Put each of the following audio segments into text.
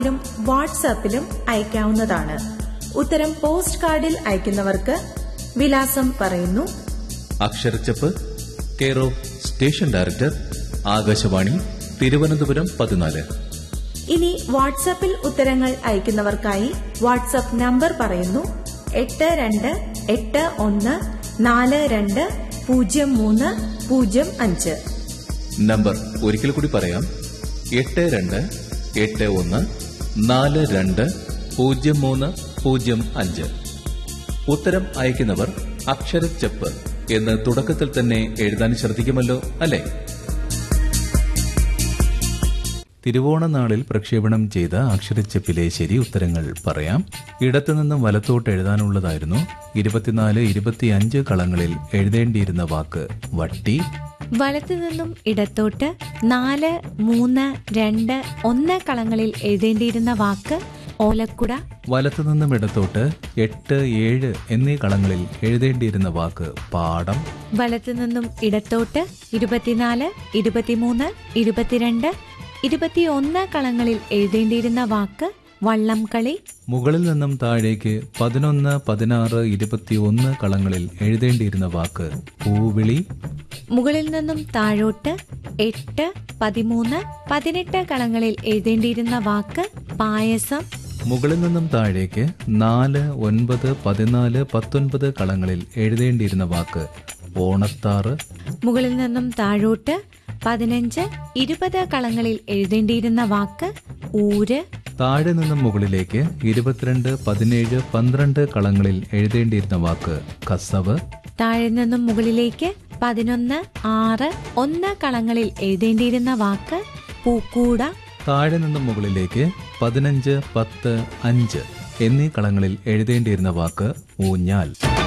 ും വാട്സാപ്പിലും അയക്കാവുന്നതാണ് ഉത്തരം പോസ്റ്റ് കാർഡിൽ അയക്കുന്നവർക്ക് വിലാസം പറയുന്നു അക്ഷരച്ചപ്പ് care of station director Akashvani Thiruvananthapuram പതിനാല് ഇനി വാട്സാപ്പിൽ ഉത്തരങ്ങൾ അയക്കുന്നവർക്കായി വാട്സാപ്പ് നമ്പർ പറയുന്നു എട്ട് രണ്ട് എട്ട് ഒന്ന് നാല് രണ്ട് പൂജ്യം മൂന്ന് പൂജ്യം അഞ്ച് നമ്പർ ഒരിക്കൽ കൂടി പറയാം എട്ട് രണ്ട് എട്ട് ഒന്ന് നാല് രണ്ട് പൂജ്യം മൂന്ന് പൂജ്യം അഞ്ച് ഉത്തരം അയക്കുന്നവർ അക്ഷരച്ചപ്പ് എന്ന് തുടക്കത്തിൽ തന്നെ എഴുതാൻ ശ്രദ്ധിക്കുമല്ലോ അല്ലേ തിരുവോണനാളിൽ പ്രക്ഷേപണം ചെയ്ത അക്ഷരച്ചപ്പിലെ ശരി ഉത്തരങ്ങൾ പറയാം ഇടത്തുനിന്നും വലത്തോട്ട് എഴുതാനുള്ളതായിരുന്നു ഇരുപത്തിനാല് ഇരുപത്തിയഞ്ച് കളങ്ങളിൽ എഴുതേണ്ടിയിരുന്ന വാക്ക് വട്ടി വലത്തു നിന്നും ഇടത്തോട്ട് നാല് മൂന്ന് രണ്ട് ഒന്ന് കളങ്ങളിൽ എഴുതേണ്ടിയിരുന്ന വാക്ക് ഓലക്കുട വലത്തുനിന്നും ഇടത്തോട്ട് എട്ട് ഏഴ് എന്നീ കളങ്ങളിൽ എഴുതേണ്ടിയിരുന്ന വാക്ക് പാടം വലത്തു നിന്നും ഇടത്തോട്ട് ഇരുപത്തിനാല് ഇരുപത്തിമൂന്ന് ഇരുപത്തിരണ്ട് ഇരുപത്തിയൊന്ന് കളങ്ങളിൽ എഴുതേണ്ടിയിരുന്ന വാക്ക് വള്ളംകളി മുകളിൽ നിന്നും താഴേക്ക് പതിനൊന്ന് പതിനാറ് ഇരുപത്തിയൊന്ന് കളങ്ങളിൽ എഴുതേണ്ടിയിരുന്ന വാക്ക് പൂവിളി മുകളിൽ നിന്നും താഴോട്ട് എട്ട് പതിമൂന്ന് പതിനെട്ട് കളങ്ങളിൽ എഴുതേണ്ടിയിരുന്ന വാക്ക് പായസം മുകളിൽ നിന്നും താഴേക്ക് നാല് ഒൻപത് പതിനാല് പത്തൊൻപത് കളങ്ങളിൽ എഴുതേണ്ടിയിരുന്ന വാക്ക് ഓണത്താറ് മുകളിൽ നിന്നും താഴോട്ട് പതിനഞ്ച് ഇരുപത് കളങ്ങളിൽ എഴുതേണ്ടിയിരുന്ന വാക്ക് ഊര് താഴെ നിന്നും മുകളിലേക്ക് ഇരുപത്തിരണ്ട് പതിനേഴ് പന്ത്രണ്ട് കളങ്ങളിൽ എഴുതേണ്ടിയിരുന്ന വാക്ക് കസവ് താഴെ നിന്നും മുകളിലേക്ക് പതിനൊന്ന് ആറ് ഒന്ന് കളങ്ങളിൽ എഴുതേണ്ടിയിരുന്ന വാക്ക് പൂക്കൂട താഴെ നിന്നും മുകളിലേക്ക് പതിനഞ്ച് പത്ത് അഞ്ച് എന്നീ കളങ്ങളിൽ എഴുതേണ്ടിയിരുന്ന വാക്ക് ഊഞ്ഞാൽ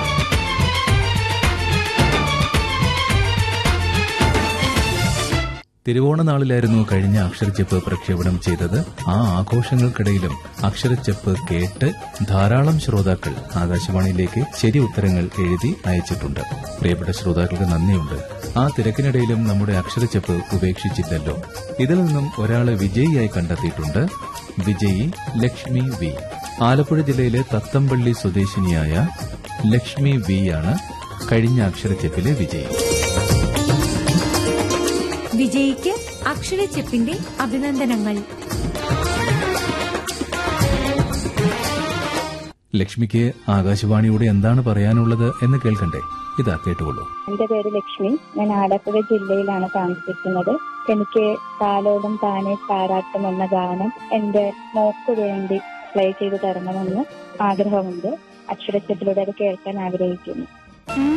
തിരുവോണനാളിലായിരുന്നു കഴിഞ്ഞ അക്ഷരച്ചെപ്പ് പ്രക്ഷേപണം ചെയ്തത് ആ ആഘോഷങ്ങൾക്കിടയിലും അക്ഷരച്ചെപ്പ് കേട്ട് ധാരാളം ശ്രോതാക്കൾ ആകാശവാണിയിലേക്ക് ശരി ഉത്തരങ്ങൾ എഴുതി അയച്ചിട്ടുണ്ട് പ്രിയപ്പെട്ട ശ്രോതാക്കൾക്ക് നന്ദിയുണ്ട് ആ തിരക്കിനിടയിലും നമ്മുടെ അക്ഷരച്ചെപ്പ് ഉപേക്ഷിച്ചില്ലല്ലോ ഇതിൽ നിന്നും ഒരാളെ വിജയിയായി കണ്ടെത്തിയിട്ടുണ്ട് വിജയി ലക്ഷ്മി വി ആലപ്പുഴ ജില്ലയിലെ തത്തമ്പള്ളി സ്വദേശിനിയായ ലക്ഷ്മി വി ആണ് കഴിഞ്ഞ അക്ഷരച്ചെപ്പിലെ വിജയി വിജയിക്ക് അക്ഷരച്ചെപ്പിന്റെ അഭിനന്ദനങ്ങൾ ലക്ഷ്മിക്ക് ആകാശവാണിയോട് എന്താണ് പറയാനുള്ളത് എന്ന് കേൾക്കണ്ടേ ഇതാ കേട്ടുകൊള്ളൂ എന്റെ പേര് ലക്ഷ്മി ഞാൻ ആലപ്പുഴ ജില്ലയിലാണ് താമസിക്കുന്നത് എനിക്ക് താലോടും താനെ താരാട്ടും എന്ന ഗാനം എന്റെ മോക്ക് വേണ്ടി പ്ലേ ചെയ്ത് തരണമെന്ന് ആഗ്രഹമുണ്ട് അക്ഷരച്ചത്തിലൂടെ അത് കേൾക്കാൻ ആഗ്രഹിക്കുന്നു